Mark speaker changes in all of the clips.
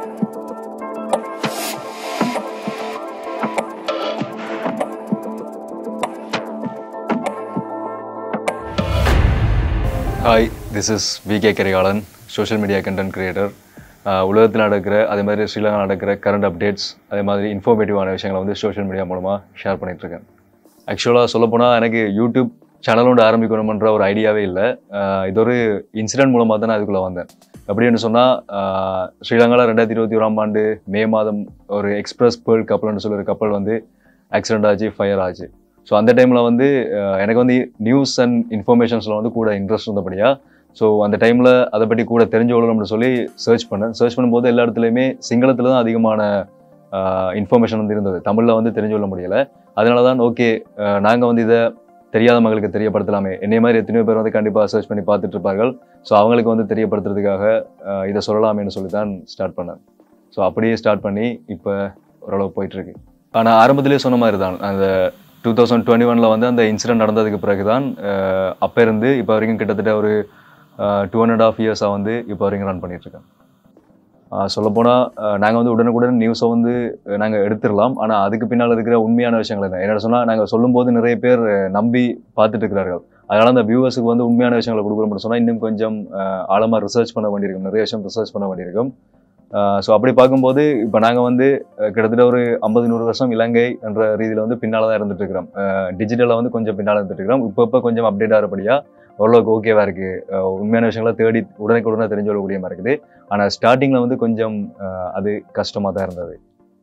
Speaker 1: hi this is V K Karikalan social media content creator உலகத்தில் நடக்கிற அதே மாதிரி ஸ்ரீலங்கா நடக்கிற கரண்ட் அப்டேட்ஸ் அதே மாதிரி இன்ஃபர்மேட்டிவான விஷயங்களை வந்து சோஷியல் மீடியா மூலமாக ஷேர் பண்ணிகிட்ருக்கேன் ஆக்சுவலாக சொல்லப்போனால் எனக்கு யூடியூப் சேனல் ஒன்று ஆரம்பிக்கணுமன்ற ஒரு ஐடியாவே இல்லை ஆஹ் இது ஒரு இன்சிடென்ட் மூலமாக தான் நான் இதுக்குள்ளே வந்தேன் அப்படின்னு சொன்னால் ஸ்ரீலங்காவில் ரெண்டாயிரத்தி இருபத்தி ஓராம் ஆண்டு மே மாதம் ஒரு எக்ஸ்பிரஸ் பேர்ல் கப்பல்னு சொல்லி ஒரு கப்பல் வந்து ஆக்சிடென்ட் ஆச்சு ஃபயர் ஆச்சு ஸோ அந்த டைமில் வந்து அஹ், எனக்கு வந்து நியூஸ் அண்ட் இன்ஃபர்மேஷன்ஸில் வந்து கூட இன்ட்ரெஸ்ட் இருந்தபடியா ஸோ அந்த டைமில் அதை பற்றி கூட தெரிஞ்சு கொள்ளணும்னு சொல்லி சர்ச் பண்ணேன் சர்ச் பண்ணும்போது எல்லா இடத்துலையுமே சிங்களத்தில் தான் அதிகமான இன்ஃபர்மேஷன் வந்து இருந்தது தமிழில் வந்து தெரிஞ்சு கொள்ள முடியலை அதனால தான் ஓகே நாங்கள் வந்து இதை தெரியாத மக்களுக்கு தெரியப்படுத்தலாமே என்னைய மாதிரி எத்தனையோ பேர் வந்து கண்டிப்பாக சர்ச் பண்ணி பார்த்துட்டு இருப்பார்கள் ஸோ அவங்களுக்கு வந்து தெரியப்படுத்துறதுக்காக அஹ், இதை சொல்லலாமேன்னு சொல்லி தான் ஸ்டார்ட் பண்ணேன் ஸோ அப்படியே ஸ்டார்ட் பண்ணி இப்போ ஓரளவு போயிட்டுருக்கு ஆனால் ஆரம்பத்திலே சொன்ன மாதிரி தான் அந்த டூ தௌசண்ட் டுவெண்ட்டி ஒனில் வந்து அந்த இன்சிடென்ட் நடந்ததுக்கு பிறகு தான் அப்போ இருந்து இப்போ வரைக்கும் கிட்டத்தட்ட ஒரு டூ அண்ட் ஆஃப் இயர்ஸாக வந்து இப்போ வரைக்கும் ரன் பண்ணிகிட்ருக்கேன் சொல்லப்போனால் நாங்கள் வந்து உடனுக்குடன் நியூஸை வந்து நாங்கள் எடுத்துடலாம் ஆனால் அதுக்கு பின்னால் இருக்கிற உண்மையான விஷயங்கள் என்ன என்ன சொன்னால் நாங்கள் சொல்லும்போது நிறைய பேர் அஹ், நம்பி பார்த்துட்டு இருக்கிறார்கள் அதனால் அந்த வியூவர்ஸுக்கு வந்து உண்மையான விஷயங்களை கொடுக்குறோம்னு சொன்னால் இன்னும் கொஞ்சம் ஆழமாக ரிசர்ச் பண்ண வேண்டியிருக்கும் நிறைய விஷயம் ரிசர்ச் பண்ண வேண்டியிருக்கும் ஸோ அப்படி பார்க்கும்போது இப்போ நாங்கள் வந்து அஹ், கிட்டத்தட்ட ஒரு ஐம்பது நூறு வருஷம் இலங்கை என்ற ரீதியில் வந்து பின்னால் தான் இருந்துட்டு இருக்கிறோம் டிஜிட்டலில் வந்து கொஞ்சம் பின்னால் இருந்துட்டு இருக்கிறோம் இப்போ இப்போ கொஞ்சம் அப்டேட் ஆகிறபடியா ஓரளவுக்கு ஓகேவா இருக்கு அஹ், உண்மையான விஷயங்களை தேடி உடனுக்குடனே தெரிஞ்சு கொள்ளக்கூடிய மாதிரி இருக்குது ஆனால் ஸ்டார்டிங்கில் வந்து கொஞ்சம் அஹ், அது கஷ்டமாக தான் இருந்தது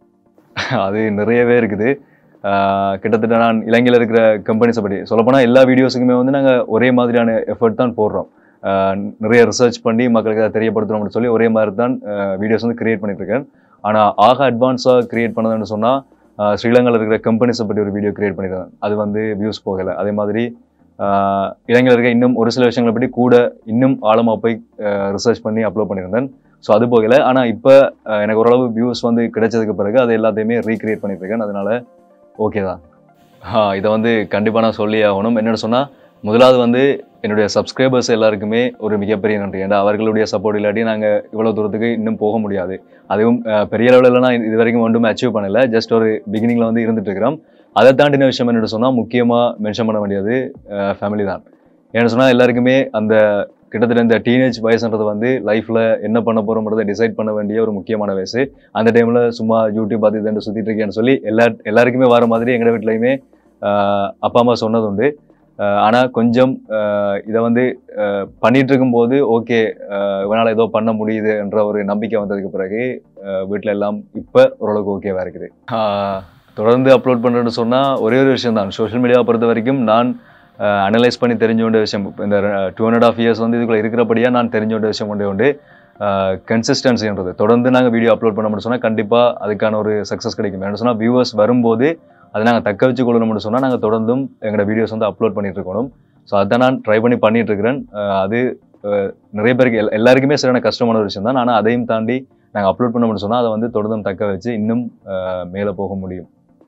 Speaker 1: அது நிறையவே இருக்குது அஹ், கிட்டத்தட்ட நான் இலங்கையில் இருக்கிற கம்பெனிஸை பற்றி சொல்லப்போனால் எல்லா வீடியோஸுக்குமே வந்து நாங்கள் ஒரே மாதிரியான எஃபர்ட் தான் போடுறோம் அஹ், நிறைய ரிசர்ச் பண்ணி மக்களுக்கு அதை தெரியப்படுத்தணும்னு சொல்லி ஒரே மாதிரி தான் வீடியோஸ் வந்து கிரியேட் பண்ணிட்டு இருக்கேன் ஆனால் ஆக அட்வான்ஸாக கிரியேட் பண்ணதுன்னு சொன்னால் ஸ்ரீலங்காவில் இருக்கிற கம்பெனிஸை பற்றி ஒரு வீடியோ கிரியேட் பண்ணியிருந்தேன் அது வந்து வியூஸ் போகலை அதே மாதிரி ஆஹ் இலங்கையில் இருக்க இன்னும் ஒரு சில விஷயங்களை பற்றி கூட இன்னும் ஆழமாக போய் ரிசர்ச் பண்ணி அப்லோட் பண்ணியிருந்தேன் ஸோ அது போகல ஆனால் இப்போ எனக்கு ஓரளவு வியூஸ் வந்து கிடைச்சதுக்கு பிறகு அது எல்லாத்தையுமே ரீக்ரியேட் பண்ணிட்டு இருக்கேன் அதனால ஓகே தான் ஆஹ் இதை வந்து கண்டிப்பாக நான் சொல்லி ஆகணும் என்னென்னு சொன்னால் முதலாவது வந்து என்னுடைய சப்ஸ்கிரைபர்ஸ் எல்லாருக்குமே ஒரு மிகப்பெரிய நன்றி ஏன்னா அவர்களுடைய சப்போர்ட் இல்லாட்டி நாங்கள் இவ்வளோ தூரத்துக்கு இன்னும் போக முடியாது அதுவும் ஆஹ் பெரிய லெவலில் நான் இது வரைக்கும் ஒன்றுமே அச்சீவ் பண்ணல ஜஸ்ட் ஒரு பிகினிங்கில் வந்து இருந்துட்டு இருக்கிறோம் அதை தாண்டின விஷயம் என்னென்னு சொன்னால் முக்கியமாக மென்ஷன் பண்ண வேண்டியது ஃபேமிலி தான் ஏன்னு சொன்னால் எல்லாருக்குமே அந்த கிட்டத்தட்ட இந்த டீனேஜ் வயசுன்றது வந்து லைஃப்பில் என்ன பண்ண போகிறோம்ன்றதை டிசைட் பண்ண வேண்டிய ஒரு முக்கியமான வயசு அந்த டைமில் சும்மா யூடியூப் அது இதுன்னு சுற்றிட்டு இருக்கேன்னு சொல்லி எல்லா எல்லாருக்குமே வர மாதிரி எங்கள் வீட்லையுமே ஆஹ் அப்பா அம்மா சொன்னது உண்டு ஆனால் கொஞ்சம் ஆஹ் இதை வந்து ஆஹ் பண்ணிட்டு இருக்கும்போது ஓகே இவனால் ஏதோ பண்ண முடியுது என்ற ஒரு நம்பிக்கை வந்ததுக்கு பிறகு வீட்டில் எல்லாம் இப்போ ஓரளவுக்கு ஓகேவா இருக்குது ஆஹ் தொடர்ந்து அப்லோட் பண்ணுறேன்னு சொன்னால் ஒரே ஒரு விஷயம் தான் சோஷியல் மீடியாவை பொறுத்த வரைக்கும் நான் அனலைஸ் பண்ணி தெரிஞ்ச வேண்டிய விஷயம் இப்ப இந்த டூ ஹண்ட்ரட் ஆஃப் இயர்ஸ் வந்து இதுக்குள்ள இருக்கிறபடியாக நான் தெரிஞ்ச வேண்டிய விஷயம் ஒன்றே உண்டு கன்சிஸ்டன்சின்றது தொடர்ந்து நாங்கள் வீடியோ அப்லோட் பண்ண முடியும் சொன்னால் கண்டிப்பாக அதுக்கான ஒரு சக்ஸஸ் கிடைக்கும் என்ன சொன்னால் வியூவர்ஸ் வரும்போது அதை நாங்கள் தக்க வச்சு கொள்ளணும்னு சொன்னால் நாங்கள் தொடர்ந்தும் எங்களோட வீடியோஸ் வந்து அப்லோட் பண்ணிட்டு இருக்கணும் ஸோ அதான் நான் ட்ரை பண்ணி பண்ணிட்டு இருக்கிறேன் அஹ் அது அஹ் நிறைய பேருக்கு எல் எல்லாருக்குமே சரியான கஷ்டமான ஒரு விஷயம் தான் ஆனால் அதையும் தாண்டி நாங்கள் அப்லோட் பண்ண முடியும் சொன்னால் அதை வந்து தொடர்ந்தும் தக்க வச்சு இன்னும் மேலே போக முடியும்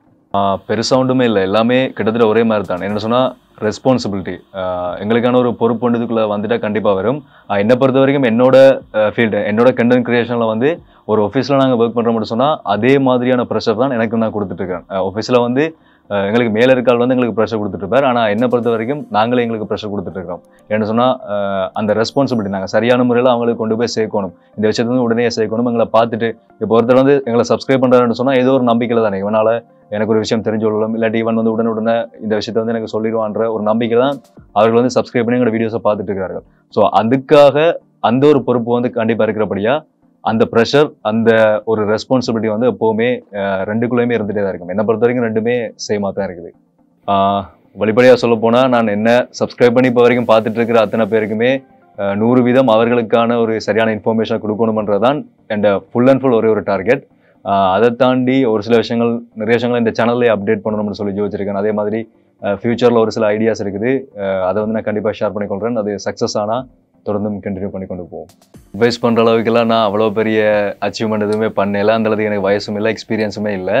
Speaker 1: பெருசாக ஒன்றுமே இல்லை எல்லாமே கிட்டத்தட்ட ஒரே மாதிரி தான் என்ன சொன்னால் ரெஸ்பான்சிபிலிட்டி எங்களுக்கான ஒரு பொறுப்பு ஒன்று இதுக்குள்ளே வந்துட்டால் கண்டிப்பாக வரும் ஆஹ் என்னை பொறுத்த வரைக்கும் என்னோட ஃபீல்டு என்னோட கண்டென்ட் கிரியேஷனில் வந்து ஒரு ஆஃபீஸில் நாங்கள் ஒர்க் பண்ணுற மட்டும் சொன்னால் அதே மாதிரியான ப்ரெஷர் தான் எனக்கு நான் கொடுத்துட்ருக்கேன் ஆஃபீஸில் வந்து ஆஹ் எங்களுக்கு மேலே இருக்கால் வந்து எங்களுக்கு ப்ரெஷர் கொடுத்துட்ருப்பார் ஆனால் என்னை பொறுத்த வரைக்கும் நாங்களே எங்களுக்கு ப்ரெஷர் கொடுத்துட்ருக்கோம் என்ன சொன்னால் அந்த ரெஸ்பான்சிபிலிட்டி நாங்கள் சரியான முறையில் அவங்களுக்கு கொண்டு போய் சேர்க்கணும் இந்த விஷயத்தை வந்து உடனே சேர்க்கணும் எங்களை பார்த்துட்டு இப்போ ஒருத்தர் வந்து எங்களை சப்ஸ்கிரைப் பண்ணுறாருன்னு சொன்னால் ஏதோ ஒரு நம்பிக்கையில் தானே இவனால் எனக்கு ஒரு விஷயம் தெரிஞ்சு கொள்ளலாம் இல்லாட்டி இவன் வந்து உடனுடனே இந்த விஷயத்தை வந்து எனக்கு சொல்லிடுவான்ற ஒரு நம்பிக்கை தான் அவர்கள் வந்து சப்ஸ்கிரைப் பண்ணி எங்களோட வீடியோஸை பார்த்துட்டு இருக்கிறார்கள் ஸோ அதுக்காக அந்த ஒரு பொறுப்பு வந்து கண்டிப்பாக இருக்கிறபடியா அந்த ப்ரெஷர் அந்த ஒரு ரெஸ்பான்சிபிலிட்டி வந்து எப்போவுமே அஹ், ரெண்டுக்குள்ளேயுமே இருந்துகிட்டே தான் இருக்கும் என்னை பொறுத்த வரைக்கும் ரெண்டுமே சேமாக தான் இருக்குது வெளிப்படையாக சொல்ல போனால் நான் என்ன சப்ஸ்கிரைப் பண்ணி இப்போ வரைக்கும் பார்த்துட்டு இருக்கிற அத்தனை பேருக்குமே அஹ், நூறு வீதம் அவர்களுக்கான ஒரு சரியான இன்ஃபர்மேஷன் கொடுக்கணுமன்றது தான் என் ஃபுல் அண்ட் ஃபுல் ஒரே ஒரு டார்கெட் அதை தாண்டி ஒரு சில விஷயங்கள் நிறைய விஷயங்கள் இந்த சேனல்லே அப்டேட் பண்ணணும்னு சொல்லி யோசிச்சிருக்கேன் அதே மாதிரி ஃப்யூச்சரில் ஒரு சில ஐடியாஸ் இருக்குது அஹ், அதை வந்து நான் கண்டிப்பாக ஷேர் பண்ணிக்கொள்கிறேன் அது சக்ஸஸ் ஆனால் தொடர்ந்தும் கண்டினியூ பண்ணி கொண்டு போவோம் அட்வைஸ் பண்ணுற அளவுக்குலாம் நான் அவ்வளோ பெரிய அச்சீவ்மெண்ட் எதுவுமே பண்ணல அந்த அளவுக்கு எனக்கு வயசும் இல்லை எக்ஸ்பீரியன்ஸுமே இல்லை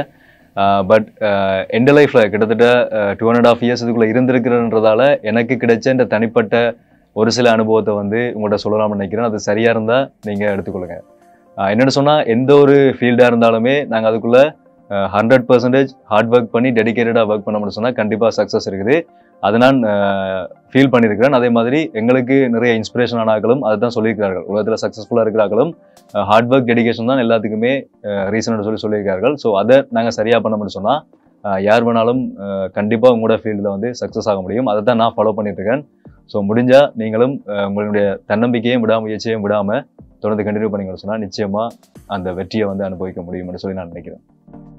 Speaker 1: பட் எந்த லைஃப்பில் கிட்டத்தட்ட டூ அண்ட் ஆஃப் இயர்ஸ் இதுக்குள்ளே இருந்திருக்கிறன்றதால எனக்கு கிடைச்ச இந்த தனிப்பட்ட ஒரு சில அனுபவத்தை வந்து உங்கள்கிட்ட சொல்லலாம்னு நினைக்கிறேன் அது சரியாக இருந்தால் நீங்கள் எடுத்துக்கொள்ளுங்க ஆஹ் என்னன்னு சொன்னால் எந்த ஒரு ஃபீல்டாக இருந்தாலுமே நாங்கள் அதுக்குள்ளே ஹண்ட்ரட் பர்சன்டேஜ் ஹார்ட் ஒர்க் பண்ணி டெடிகேட்டடாக ஒர்க் பண்ணோம்னு சொன்னால் கண்டிப்பாக சக்ஸஸ் இருக்குது அதை நான் ஃபீல் பண்ணியிருக்கிறேன் அதே மாதிரி எங்களுக்கு நிறைய இன்ஸ்பிரேஷன் ஆனாக்களும் அதை தான் சொல்லியிருக்கிறார்கள் உலகத்தில் சக்ஸஸ்ஃபுல்லாக இருக்கிறார்களும் ஹார்ட் ஒர்க் டெடிகேஷன் தான் எல்லாத்துக்குமே ரீசன் சொல்லி சொல்லியிருக்கார்கள் ஸோ அதை நாங்கள் சரியாக பண்ணோம்னு சொன்னால் யார் வேணாலும் கண்டிப்பாக உங்களோட ஃபீல்டில் வந்து சக்ஸஸ் ஆக முடியும் அதை தான் நான் ஃபாலோ பண்ணிட்டு இருக்கேன் ஸோ முடிஞ்சால் நீங்களும் அஹ், உங்களுடைய தன்னம்பிக்கையும் விடாமுயற்சியும் விடாமல் தொடர்ந்து கண்டினியூ பண்ணீங்கன்னு சொன்னால் நிச்சயமாக அந்த வெற்றியை வந்து அனுபவிக்க முடியும்னு சொல்லி நான் நினைக்கிறேன்